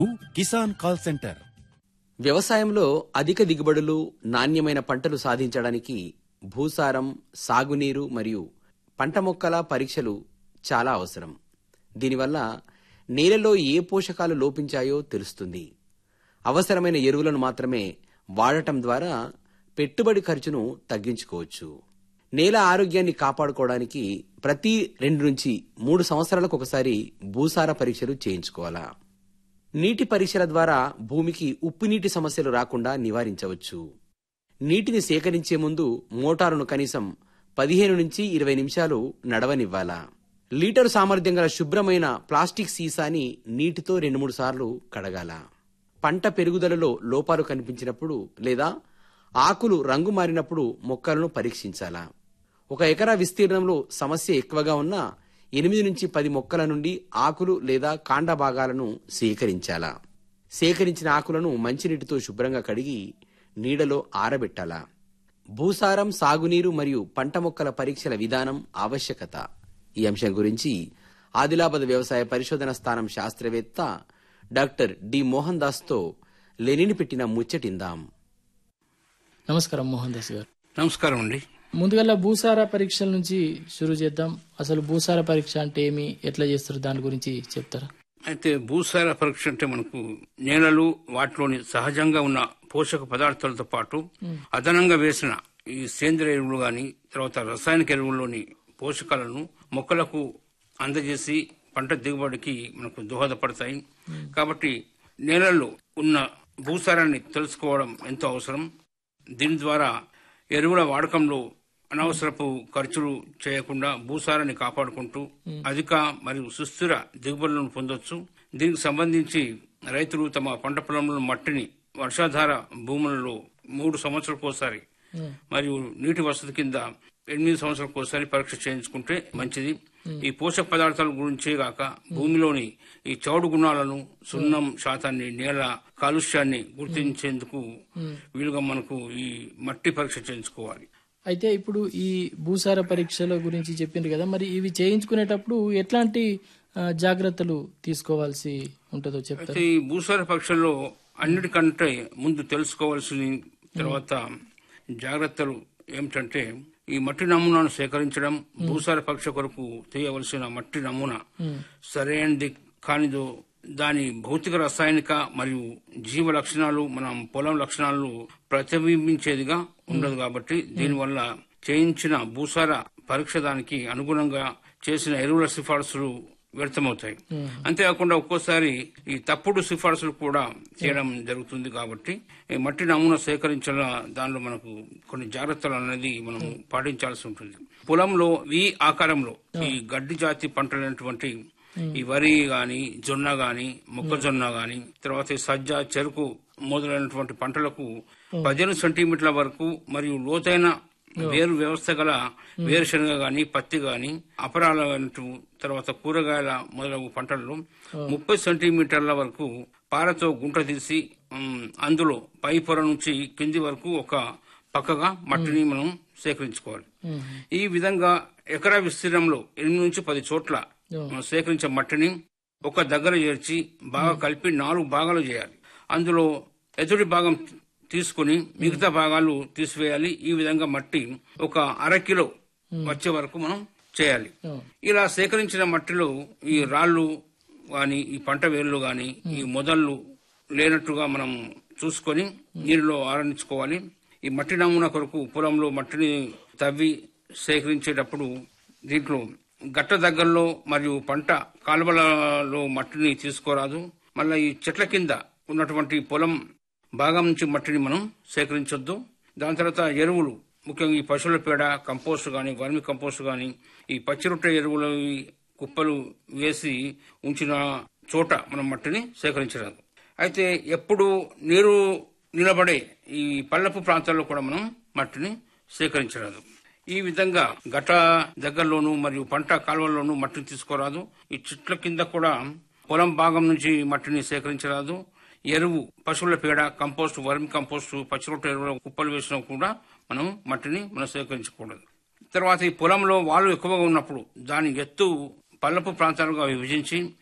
Kisan call centre వ్యవసాయంలో అధిక దిగుబడులు నాణ్యమైన పంటలు సాధించడానికి భూసారం సాగునీరు మరియు పంట మొక్కల పరీక్షలు చాలా అవసరం దీనివల్ల నేలలో ఏ పోషకాలు లోపించాయో తెలుస్తుంది అవసరమైన ఎరువులను మాత్రమే వాడటం ద్వారా పెట్టుబడి ఖర్చును తగ్గించుకోవచ్చు నేల ఆరోగ్యాన్ని కాపాడుకోవడానికి ప్రతి రెండు నుంచి మూడు సంవత్సరాలకు ఒకసారి భూసార పరీక్షలు చేయించుకోవాలా నీటి పరీక్షల ద్వారా భూమికి ఉప్పు నీటి సమస్యలు రాకుండా నివారించవచ్చు నీటిని సేకరించే ముందు మోటారును కనీసం పదిహేను నుంచి ఇరవై నిమిషాలు నడవనివ్వాలా లీటరు సామర్థ్యం గల శుభ్రమైన ప్లాస్టిక్ సీసాని నీటితో రెండు మూడు సార్లు కడగాల పంట పెరుగుదలలో లోపాలు కనిపించినప్పుడు లేదా ఆకులు రంగు మారినప్పుడు మొక్కలను పరీక్షించాలా ఒక ఎకరా విస్తీర్ణంలో సమస్య ఎక్కువగా ఉన్నా ఎనిమిది నుంచి పది మొక్కల నుండి ఆకులు లేదా కాండ భాగాలను సేకరించాలా సేకరించిన ఆకులను మంచినీటితో శుభ్రంగా కడిగి నీడలో ఆరబెట్టాలా భూసారం సాగునీరు మరియు పంట మొక్కల పరీక్షల విధానం ఆవశ్యకత ఈ అంశం గురించి ఆదిలాబాద్ వ్యవసాయ పరిశోధన స్థానం శాస్త్రవేత్త డాక్టర్ డి మోహన్ దాస్తో లెనిని పెట్టిన ముచ్చటిందాం నమస్కారం మోహన్ దాస్ గారు నమస్కారం అండి ముందుగా భూసార పరీక్షల నుంచి షురూ చేద్దాం అసలు భూసార పరీక్ష అంటే ఏమి ఎట్లా చేస్తారు దాని గురించి చెప్తారా అయితే భూసార పరీక్ష అంటే మనకు నేలలు వాటిలోని సహజంగా ఉన్న పోషక పదార్థాలతో పాటు అదనంగా వేసిన ఈ సేంద్రియ ఎరువులు గాని తర్వాత రసాయనిక ఎరువుల్లోని పోషకాలను మొక్కలకు అందజేసి పంట దిగుబడికి మనకు దోహదపడతాయి కాబట్టి నేలల్లో ఉన్న భూసారాన్ని తెలుసుకోవడం ఎంతో అవసరం దీని ద్వారా ఎరువుల వాడకంలో అనవసరపు ఖర్చులు చేయకుండా భూసారాన్ని కాపాడుకుంటూ అధిక మరియు సుస్థిర దిగుబడులను పొందొచ్చు దీనికి సంబంధించి రైతులు తమ పంట పొలంలో మట్టిని వర్షాధార భూములలో మూడు సంవత్సరాలకోసారి మరియు నీటి వసతి కింద ఎనిమిది సంవత్సరాలకు ఒకసారి పరీక్ష చేయించుకుంటే మంచిది ఈ పోషక పదార్థాల గురించే కాక భూమిలోని ఈ చౌడు గుణాలను సున్నం శాతాన్ని నేల కాలుష్యాన్ని గుర్తించేందుకు వీలుగా మనకు ఈ మట్టి పరీక్ష చేయించుకోవాలి అయితే ఇప్పుడు ఈ భూసార పరీక్షల గురించి చెప్పిండ్రు కదా మరి ఇవి చేయించుకునేటప్పుడు ఎట్లాంటి ఆ, జాగ్రత్తలు తీసుకోవాల్సి ఉంటుందో చెప్తారు అయితే ఈ భూసార పరీక్షల్లో అన్నిటికంటే ముందు తెలుసుకోవాల్సిన తర్వాత జాగ్రత్తలు ఏమిటంటే ఈ మట్టి నమూనాను సేకరించడం భూసార పరీక్ష కొరకు తీయవలసిన మట్టి నమూనా సరైనది కానిదో దాని భౌతిక రసాయనిక మరియు జీవ లక్షణాలు మనం పొలం లక్షణాలు ప్రతిబింబించేదిగా ఉండదు కాబట్టి దీనివల్ల చేయించిన భూసార పరీక్ష దానికి అనుగుణంగా చేసిన ఎరువుల సిఫార్సులు వ్యర్థమవుతాయి అంతేకాకుండా ఒక్కోసారి ఈ తప్పుడు సిఫార్సులు కూడా చేయడం జరుగుతుంది కాబట్టి ఈ మట్టి నమూనా సేకరించిన దానిలో మనకు కొన్ని జాగ్రత్తలు అనేది మనం పాటించాల్సి ఉంటుంది పొలంలో ఈ ఆకారంలో ఈ గడ్డి జాతి పంటలైనటువంటి ఈ వరి గాని జొన్న గాని మొక్కజొన్న గాని తర్వాత ఈ సజ్జ చెరుకు మొదలైనటువంటి పంటలకు పదిహేను సెంటీమీటర్ల వరకు మరియు లోతైన వేరు వ్యవస్థ గల వేరుశనగ గాని పత్తి గాని అపరాల తర్వాత కూరగాయల మొదలగు పంటల్లో ముప్పై సెంటీమీటర్ల వరకు పారతో గుంట తీసి ఉమ్, అందులో పై పొర నుంచి కింది వరకు ఒక పక్కగా మట్టిని మనం సేకరించుకోవాలి ఈ విధంగా ఎకరా విస్తీర్ణంలో ఎనిమిది నుంచి పది చోట్ల మనం సేకరించే మట్టిని ఒక దగ్గర చేర్చి బాగా కలిపి నాలుగు భాగాలు చేయాలి అందులో ఎదుటి భాగం తీసుకుని మిగతా భాగాలు తీసివేయాలి ఈ విధంగా మట్టి ఒక అర కిలో వచ్చే వరకు మనం చేయాలి ఇలా సేకరించిన మట్టిలో ఈ రాళ్ళు గాని ఈ పంట వేర్లు గాని ఈ మొదళ్ళు లేనట్టుగా మనం చూసుకొని నీరులో ఆరణించుకోవాలి ఈ మట్టి నమూనా కొరకు పొలంలో మట్టిని తవ్వి సేకరించేటప్పుడు దీంట్లో గట్ట దగ్గరలో మరియు పంట కాలువలలో మట్టిని తీసుకోరాదు మళ్ళీ ఈ చెట్ల కింద ఉన్నటువంటి పొలం భాగం నుంచి మట్టిని మనం సేకరించొద్దు దాని తర్వాత ఎరువులు ముఖ్యంగా ఈ పశువుల పేడ కంపోస్ట్ గాని వర్మి కంపోస్ట్ గాని ఈ పచ్చిరొట్టె ఎరువులు ఈ కుప్పలు వేసి ఉంచిన చోట మనం మట్టిని సేకరించరాదు అయితే ఎప్పుడు నీరు నిలబడే ఈ పల్లపు ప్రాంతాల్లో కూడా మనం మట్టిని సేకరించరాదు ఈ విధంగా గట్ట దగ్గరలోను మరియు పంట కాలువల్లోనూ మట్టిని తీసుకోరాదు ఈ చెట్ల కింద కూడా పొలం భాగం నుంచి మట్టిని సేకరించరాదు ఎరువు పశువుల పేడ కంపోస్ట్ వర్మి కంపోస్ట్ పచ్చిరొట్ట ఎరువుల కుప్పలు వేసినా కూడా మనం మట్టిని మనం సేకరించకూడదు తర్వాత ఈ పొలంలో వాళ్ళు ఎక్కువగా ఉన్నప్పుడు దాని ఎత్తు పల్లపు ప్రాంతాలుగా విభజించి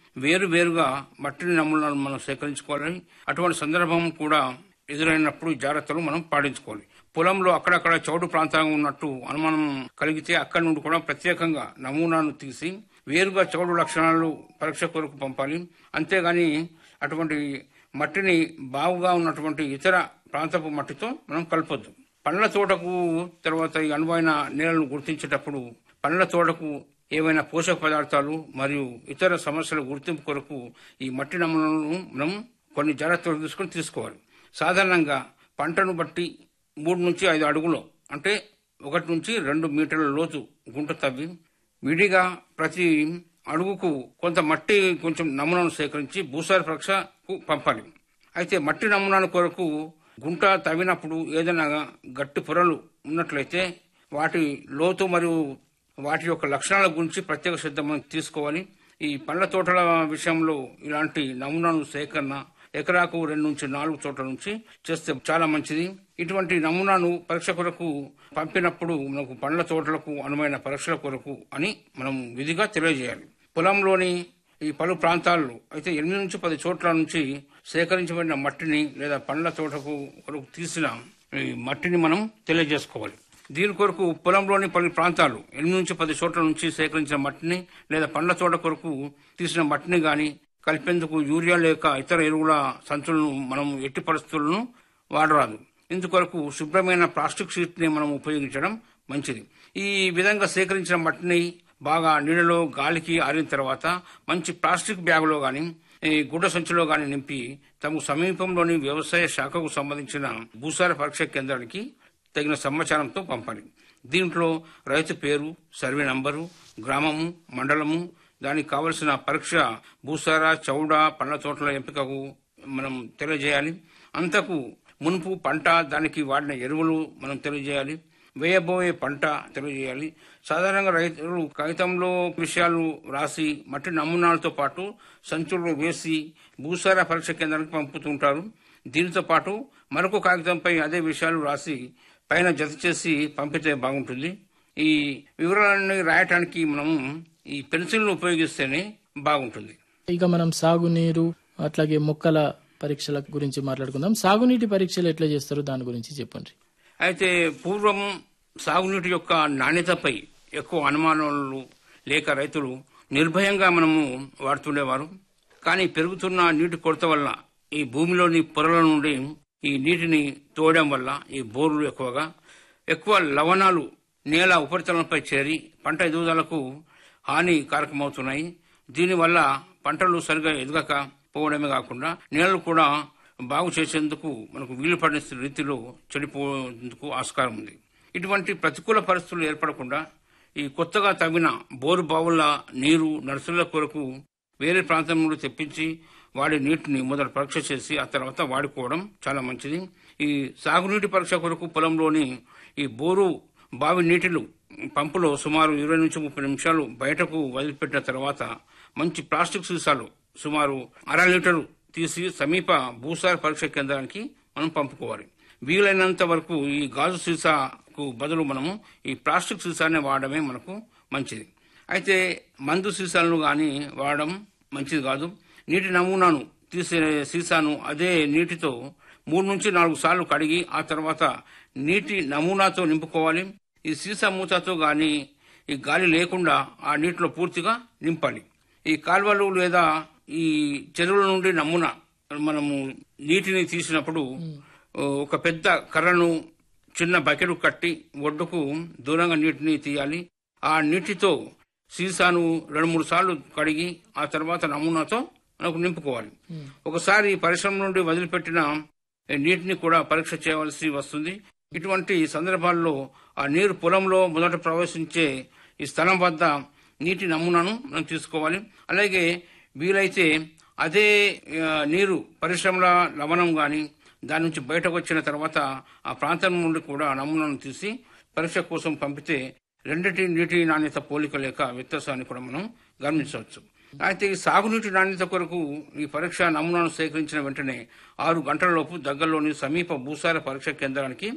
వేరు వేరుగా మట్టిని నమూనాలు మనం సేకరించుకోవాలి అటువంటి సందర్భం కూడా ఎదురైనప్పుడు ఈ జాగ్రత్తలు మనం పాటించుకోవాలి పొలంలో అక్కడక్కడ చౌడు ప్రాంతంగా ఉన్నట్టు అనుమానం కలిగితే అక్కడి నుండి కూడా ప్రత్యేకంగా నమూనాను తీసి వేరుగా చౌడు లక్షణాలు పరీక్ష కొరకు పంపాలి అంతేగాని అటువంటి మట్టిని బాగుగా ఉన్నటువంటి ఇతర ప్రాంతపు మట్టితో మనం కలపొద్దు పండ్ల తోటకు తర్వాత ఈ అనువైన నేలను గుర్తించేటప్పుడు పండ్ల తోటకు ఏవైనా పోషక పదార్థాలు మరియు ఇతర సమస్యల గుర్తింపు కొరకు ఈ మట్టి నమూనాలను మనం కొన్ని జాగ్రత్తలు తీసుకొని తీసుకోవాలి సాధారణంగా పంటను బట్టి మూడు నుంచి ఐదు అడుగులు అంటే ఒకటి నుంచి రెండు మీటర్ల లోతు గుంట తవ్వి విడిగా ప్రతి అడుగుకు కొంత మట్టి కొంచెం నమూనాను సేకరించి భూసార పరీక్షకు పంపాలి అయితే మట్టి నమూనాల కొరకు గుంట తవ్వినప్పుడు ఏదైనా గట్టి పొరలు ఉన్నట్లయితే వాటి లోతు మరియు వాటి యొక్క లక్షణాల గురించి ప్రత్యేక శ్రద్ధ మనం తీసుకోవాలి ఈ పండ్ల తోటల విషయంలో ఇలాంటి నమూనాను సేకరణ ఎకరాకు రెండు నుంచి నాలుగు చోట్ల నుంచి చేస్తే చాలా మంచిది ఇటువంటి నమూనాను పరీక్ష కొరకు పంపినప్పుడు మనకు పండ్ల తోటలకు అనువైన పరీక్షల కొరకు అని మనం విధిగా తెలియజేయాలి పొలంలోని ఈ పలు ప్రాంతాల్లో అయితే ఎనిమిది నుంచి పది చోట్ల నుంచి సేకరించబడిన మట్టిని లేదా పండ్ల తోటకు కొరకు తీసిన ఈ మట్టిని మనం తెలియజేసుకోవాలి దీని కొరకు పొలంలోని పలు ప్రాంతాలు ఎనిమిది నుంచి పది చోట్ల నుంచి సేకరించిన మట్టిని లేదా పండ్ల తోట కొరకు తీసిన మట్టిని గాని కలిపేందుకు యూరియా లేక ఇతర ఎరువుల సంచులను మనం ఎట్టి పరిస్థితులను వాడరాదు ఇందుకొరకు శుభ్రమైన ప్లాస్టిక్ షీట్ ని మనం ఉపయోగించడం మంచిది ఈ విధంగా సేకరించిన మట్టిని బాగా నీళ్ళలో గాలికి ఆరిన తర్వాత మంచి ప్లాస్టిక్ బ్యాగులో గాని ఈ గుడ్డ సంచిలో గాని నింపి తమకు సమీపంలోని వ్యవసాయ శాఖకు సంబంధించిన భూసార పరీక్ష కేంద్రానికి తగిన సమాచారంతో పంపాలి దీంట్లో రైతు పేరు సర్వే నంబరు గ్రామము మండలము దానికి కావలసిన పరీక్ష భూసార చౌడ పండ్ల తోటల ఎంపికకు మనం తెలియజేయాలి అంతకు మునుపు పంట దానికి వాడిన ఎరువులు మనం తెలియజేయాలి వేయబోయే పంట తెలియజేయాలి సాధారణంగా రైతులు కాగితంలో విషయాలు రాసి మట్టి నమూనాలతో పాటు సంచుల్లో వేసి భూసార పరీక్ష కేంద్రానికి పంపుతుంటారు దీనితో పాటు మరొక కాగితంపై అదే విషయాలు రాసి పైన జత చేసి పంపితే బాగుంటుంది ఈ వివరాలన్నీ రాయటానికి మనము ఈ పెన్సిల్ను ఉపయోగిస్తేనే బాగుంటుంది ఇక మనం సాగునీరు అట్లాగే మొక్కల పరీక్షల గురించి మాట్లాడుకుందాం సాగునీటి పరీక్షలు ఎట్లా చేస్తారో దాని గురించి చెప్పండి అయితే పూర్వం సాగునీటి యొక్క నాణ్యతపై ఎక్కువ అనుమానాలు లేక రైతులు నిర్భయంగా మనము వాడుతుండేవారు కానీ పెరుగుతున్న నీటి కొరత వల్ల ఈ భూమిలోని పొరల నుండి ఈ నీటిని తోయడం వల్ల ఈ బోర్లు ఎక్కువగా ఎక్కువ లవణాలు నేల ఉపరితలంపై చేరి పంట ఎదుగుదలకు హాని కారకమవుతున్నాయి దీనివల్ల పంటలు సరిగా ఎదగక పోవడమే కాకుండా నేలలు కూడా బాగు చేసేందుకు మనకు వీలు పడిన రీతిలో చెడిపోయేందుకు ఆస్కారం ఉంది ఇటువంటి ప్రతికూల పరిస్థితులు ఏర్పడకుండా ఈ కొత్తగా తవ్విన బోరు బావుల నీరు నర్సుల కొరకు వేరే ప్రాంతం నుండి తెప్పించి వాడి నీటిని మొదట పరీక్ష చేసి ఆ తర్వాత వాడుకోవడం చాలా మంచిది ఈ సాగునీటి పరీక్ష కొరకు పొలంలోని ఈ బోరు బావి నీటిలు పంపులో సుమారు ఇరవై నుంచి ముప్పై నిమిషాలు బయటకు వదిలిపెట్టిన తర్వాత మంచి ప్లాస్టిక్ సీసాలు సుమారు అర లీటరు తీసి సమీప భూసార పరీక్ష కేంద్రానికి మనం పంపుకోవాలి వీలైనంత వరకు ఈ గాజు సీసాకు బదులు మనము ఈ ప్లాస్టిక్ సీసానే వాడడమే మనకు మంచిది అయితే మందు సీసాలను గాని వాడడం మంచిది కాదు నీటి నమూనాను తీసే సీసాను అదే నీటితో మూడు నుంచి నాలుగు సార్లు కడిగి ఆ తర్వాత నీటి నమూనాతో నింపుకోవాలి ఈ సీసా మూతతో గాని ఈ గాలి లేకుండా ఆ నీటిలో పూర్తిగా నింపాలి ఈ కాల్వలు లేదా ఈ చెరువుల నుండి నమూనా మనము నీటిని తీసినప్పుడు ఓ, ఒక పెద్ద కర్రను చిన్న బకెట్ కట్టి ఒడ్డుకు దూరంగా నీటిని తీయాలి ఆ నీటితో సీసాను రెండు మూడు సార్లు కడిగి ఆ తర్వాత నమూనాతో మనకు నింపుకోవాలి ఒకసారి పరిశ్రమ నుండి వదిలిపెట్టిన నీటిని కూడా పరీక్ష చేయవలసి వస్తుంది ఇటువంటి సందర్భాల్లో ఆ నీరు పొలంలో మొదట ప్రవేశించే ఈ స్థలం వద్ద నీటి నమూనాను మనం తీసుకోవాలి అలాగే వీలైతే అదే ఆ, నీరు పరిశ్రమల లవణం గాని దాని నుంచి బయటకు వచ్చిన తర్వాత ఆ ప్రాంతం నుండి కూడా నమూనాను తీసి పరీక్ష కోసం పంపితే రెండిటి నీటి నాణ్యత పోలిక లేక వ్యత్యాసాన్ని కూడా మనం గమనించవచ్చు అయితే ఈ సాగునీటి నాణ్యత కొరకు ఈ పరీక్ష నమూనాను సేకరించిన వెంటనే ఆరు గంటలలోపు దగ్గరలోని సమీప భూసార పరీక్ష కేంద్రానికి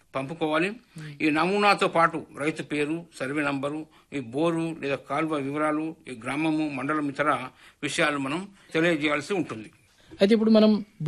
పంపుకోవాలి ఈ నమూనాతో పాటు రైతు పేరు సర్వే నంబరు ఈ బోరు లేదా కాలువ వివరాలు ఈ గ్రామము మండలం ఇతర విషయాలు మనం తెలియజేయాల్సి ఉంటుంది అయితే ఇప్పుడు మనం